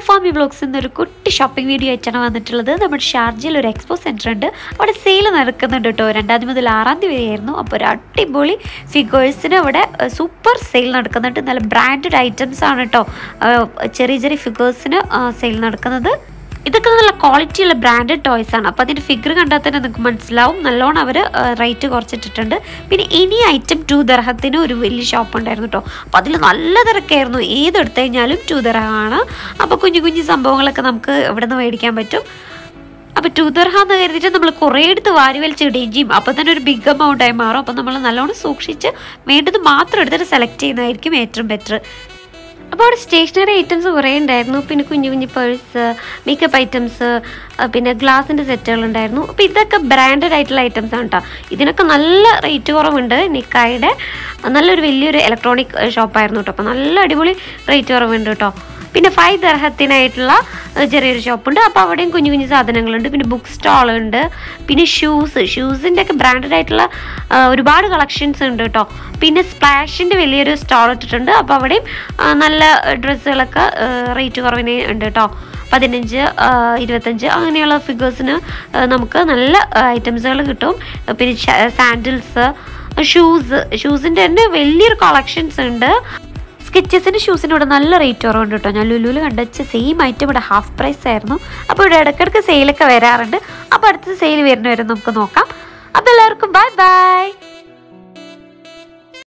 ഫാമി blogs എന്നൊരു കുട്ടി shopping video ആയിട്ടാണ് വന്നിട്ടുള്ളത് നമ്മുടെ ഷാർജയിൽ ഒരു എക്സ്പോ സെൻറ്റർ ഉണ്ട് അവിടെ സെയിൽ നടക്കുന്നുണ്ട് കേട്ടോ രണ്ടാം തീയതി മുതൽ ആറാം തീയതി വരെയായിരുന്നു അപ്പോൾ ഒരു അടിപൊളി ഫിഗേഴ്സിന് അവിടെ സൂപ്പർ സെയിൽ നടക്കുന്നുണ്ട് നല്ല ബ്രാൻഡഡ് ഐറ്റംസ് ആണ് കേട്ടോ ചെറിയ ചെറിയ ഫിഗേഴ്സിന് സെയിൽ നടക്കുന്നത് ഇതൊക്കെ നല്ല ക്വാളിറ്റിയുള്ള ബ്രാൻഡഡ് ടോയ്സ് ആണ് അപ്പോൾ അതിൻ്റെ ഫിഗർ കണ്ടാൽ തന്നെ നിങ്ങൾക്ക് മനസ്സിലാവും നല്ലോണം അവർ റേറ്റ് കുറച്ചിട്ടിട്ടുണ്ട് പിന്നെ ഇനി ഐറ്റം ടു ദർഹത്തിന് ഒരു വലിയ ഷോപ്പ് ഉണ്ടായിരുന്നു കേട്ടോ അപ്പോൾ അതിൽ നല്ല തിരക്കായിരുന്നു ഏതെടുത്തു കഴിഞ്ഞാലും ടു ദർഹമാണ് അപ്പോൾ കുഞ്ഞു കുഞ്ഞു സംഭവങ്ങളൊക്കെ നമുക്ക് ഇവിടെ നിന്ന് മേടിക്കാൻ പറ്റും അപ്പോൾ ടു ദർഹ എന്ന് കരുതിയിട്ട് നമ്മൾ കുറേ എടുത്ത് വാരി വലിച്ചിടുകയും ചെയ്യും അപ്പോൾ തന്നെ ഒരു ബിഗ് എമൗണ്ട് ആയി മാറും അപ്പോൾ നമ്മൾ നല്ലോണം സൂക്ഷിച്ച് വേണ്ടത് മാത്രം എടുത്തിട്ട് സെലക്ട് ചെയ്യുന്നതായിരിക്കും ഏറ്റവും ബെറ്റർ അപ്പോൾ അവിടെ സ്റ്റേഷനറി ഐറ്റംസ് കുറേ ഉണ്ടായിരുന്നു പിന്നെ കുഞ്ഞു കുഞ്ഞു പേഴ്സ് മേക്കപ്പ് ഐറ്റംസ് പിന്നെ ഗ്ലാസിൻ്റെ സെറ്റുകൾ ഉണ്ടായിരുന്നു അപ്പോൾ ഇതൊക്കെ ബ്രാൻഡഡ് ആയിട്ടുള്ള ഐറ്റംസ് ആണ് കേട്ടോ ഇതിനൊക്കെ നല്ല റേറ്റ് കുറവുണ്ട് നിക്കായുടെ നല്ലൊരു വലിയൊരു ഇലക്ട്രോണിക് ഷോപ്പായിരുന്നു കേട്ടോ അപ്പോൾ നല്ല അടിപൊളി റേറ്റ് കുറവുണ്ട് കേട്ടോ പിന്നെ ഫൈവ് ദർഹത്തിനായിട്ടുള്ള ഏഹ്, ചെറിയൊരു ഷോപ്പുണ്ട് അപ്പോൾ അവിടെയും കുഞ്ഞു കുഞ്ഞു സാധനങ്ങളുണ്ട് പിന്നെ ബുക്ക് സ്റ്റാൾ ഉണ്ട് പിന്നെ ഷൂസ് ഷൂസിൻ്റെ ഒക്കെ ബ്രാൻഡഡ് ആയിട്ടുള്ള ആ, ഒരുപാട് കളക്ഷൻസ് ഉണ്ട് കേട്ടോ പിന്നെ സ്പ്ലാഷിൻ്റെ വലിയൊരു സ്റ്റാൾ ഇട്ടിട്ടുണ്ട് അപ്പോൾ അവിടെയും ആ, നല്ല ഡ്രസ്സുകളൊക്കെ റേറ്റ് കുറവിന് ഉണ്ട് കേട്ടോ പതിനഞ്ച് ആ, ഇരുപത്തഞ്ച് അങ്ങനെയുള്ള ഫിഗേഴ്സിന് നമുക്ക് നല്ല ഐറ്റംസുകൾ കിട്ടും പിന്നെ സാൻഡിൽസ് ഷൂസ് ഷൂസിൻ്റെ തന്നെ വലിയൊരു കളക്ഷൻസ് ഉണ്ട് സ്കെച്ചസിൻ്റെ ഷൂസിന് ഇവിടെ നല്ല റേറ്റ് കുറവുണ്ട് കേട്ടോ ഞാൻ ലുലുവിൽ കണ്ടുവച്ച സെയിം ഐറ്റം ഇവിടെ ഹാഫ് പ്രൈസ് ആയിരുന്നു അപ്പോൾ ഇവിടെ ഇടയ്ക്കിടയ്ക്ക് സെയിലൊക്കെ വരാറുണ്ട് അപ്പോൾ അടുത്ത സെയിൽ വരുന്ന വരെ നമുക്ക് നോക്കാം അപ്പോൾ എല്ലാവർക്കും ബൈ ബൈ